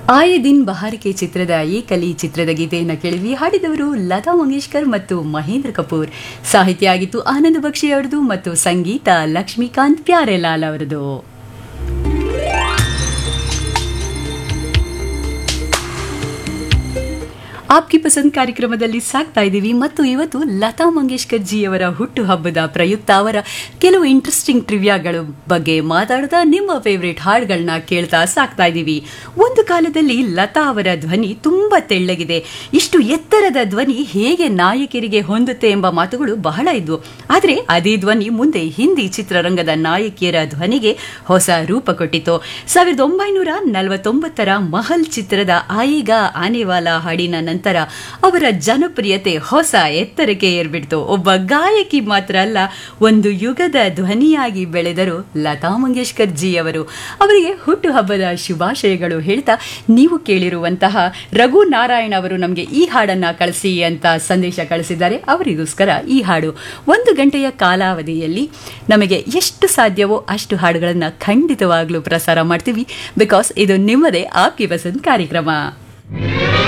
ಆಯೆ ದಿನ್ ಬಹಾರಿಕೆ ಚಿತ್ರದ ಈ ಕಲಿ ಚಿತ್ರದ ಗೀತೆಯನ್ನು ಕೇಳಿದ್ವಿ ಹಾಡಿದವರು ಲತಾ ಮಂಗೇಶ್ಕರ್ ಮತ್ತು ಮಹೇಂದ್ರ ಕಪೂರ್ ಸಾಹಿತ್ಯ ಆಗಿತ್ತು ಆನಂದ್ ಬಕ್ಷಿ ಅವರದು ಮತ್ತು ಸಂಗೀತ ಲಕ್ಷ್ಮೀಕಾಂತ್ ಪ್ಯಾರೆಲಾಲ್ ಅವರದು ಆಪ್ಕಿ ಪಸಂದ್ ಕಾರ್ಯಕ್ರಮದಲ್ಲಿ ಸಾಕ್ತಾ ಇದ್ದೀವಿ ಮತ್ತು ಇವತ್ತು ಲತಾ ಮಂಗೇಶ್ಕರ್ ಜಿ ಅವರ ಹುಟ್ಟು ಹಬ್ಬದ ಪ್ರಯುಕ್ತ ಅವರ ಕೆಲವು ಇಂಟ್ರೆಸ್ಟಿಂಗ್ ಟ್ರಿವ್ಯಾಗಳ ಬಗ್ಗೆ ಮಾತಾಡ್ತಾ ನಿಮ್ಮ ಫೇವ್ರೇಟ್ ಹಾಡುಗಳನ್ನ ಕೇಳ್ತಾ ಸಾಕ್ತಾ ಇದ್ದೀವಿ ಒಂದು ಕಾಲದಲ್ಲಿ ಲತಾ ಅವರ ಧ್ವನಿ ತುಂಬಾ ತೆಳ್ಳಗಿದೆ ಇಷ್ಟು ಎತ್ತರದ ಧ್ವನಿ ಹೇಗೆ ನಾಯಕಿಯರಿಗೆ ಹೊಂದುತ್ತೆ ಎಂಬ ಮಾತುಗಳು ಬಹಳ ಇದ್ವು ಆದರೆ ಅದೇ ಧ್ವನಿ ಮುಂದೆ ಹಿಂದಿ ಚಿತ್ರರಂಗದ ನಾಯಕಿಯರ ಧ್ವನಿಗೆ ಹೊಸ ರೂಪ ಕೊಟ್ಟಿತು ಸಾವಿರದ ಒಂಬೈನೂರ ನಲವತ್ತೊಂಬತ್ತರ ಮಹಲ್ ಚಿತ್ರದ ಆಯಿಗ ಆನೆವಾಲ ಹಾಡಿನ ನಂತರ ಅವರ ಜನಪ್ರಿಯತೆ ಹೊಸ ಎತ್ತರಕ್ಕೆ ಏರ್ಬಿಡ್ತು ಒಬ್ಬ ಗಾಯಕಿ ಮಾತ್ರ ಅಲ್ಲ ಒಂದು ಯುಗದ ಧ್ವನಿಯಾಗಿ ಬೆಳೆದರು ಲತಾ ಮಂಗೇಶ್ಕರ್ ಜಿ ಅವರು ಅವರಿಗೆ ಹುಟ್ಟುಹಬ್ಬದ ಶುಭಾಶಯಗಳು ಹೇಳ್ತಾ ನೀವು ಕೇಳಿರುವಂತಹ ರಘು ನಾರಾಯಣ್ ಅವರು ನಮಗೆ ಈ ಹಾಡನ್ನ ಕಳಿಸಿ ಅಂತ ಸಂದೇಶ ಕಳಿಸಿದ್ದಾರೆ ಅವರಿಗೋಸ್ಕರ ಈ ಹಾಡು ಒಂದು ಗಂಟೆಯ ಕಾಲಾವಧಿಯಲ್ಲಿ ನಮಗೆ ಎಷ್ಟು ಸಾಧ್ಯವೋ ಅಷ್ಟು ಹಾಡುಗಳನ್ನು ಖಂಡಿತವಾಗ್ಲೂ ಪ್ರಸಾರ ಮಾಡ್ತೀವಿ ಬಿಕಾಸ್ ಇದು ನಿಮ್ಮದೇ ಆಪ್ಗೆ ಪಸಂದ್ ಕಾರ್ಯಕ್ರಮ